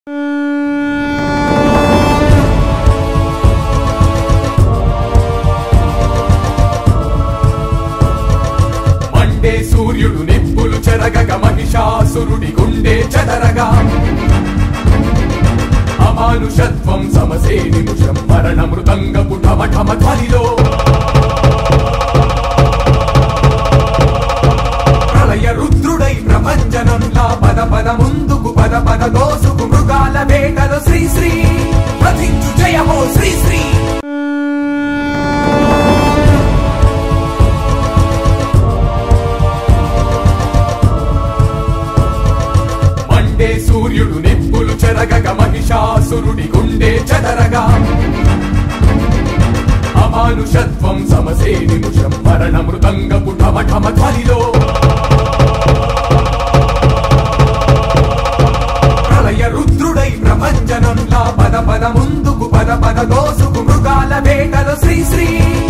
Monday సూర్యుడు నిప్పులు చెరగగ మహిషాసురుడి గుండె చెదరగా అమానుషత్వం సమసే నిమిషం మరణ మృదంగపు ఠమ ఠమ ధ్వనిలో ప్రళయ రుద్రుడై ప్రపంచనంలా పద పద ముందుకు పద పద దోసుకు మృగాల వేటలో శ్రీ శ్రీ ప్రతించు జయమో శ్రీ శ్రీ మండే సూర్యుడు నిప్పులు చెరగగ మహిషాసురుడి గుండె చెదరగా అమానుషత్వం సమసే నిమిషం మరణ మృదంగపు ఠమ ఠమ ధ్వనిలో ప్రళయ రుద్రుడై ప్రపంచనంలా పద పద ముందుకు పద పద దోసుకు మృగాల వేటలో శ్రీ శ్రీ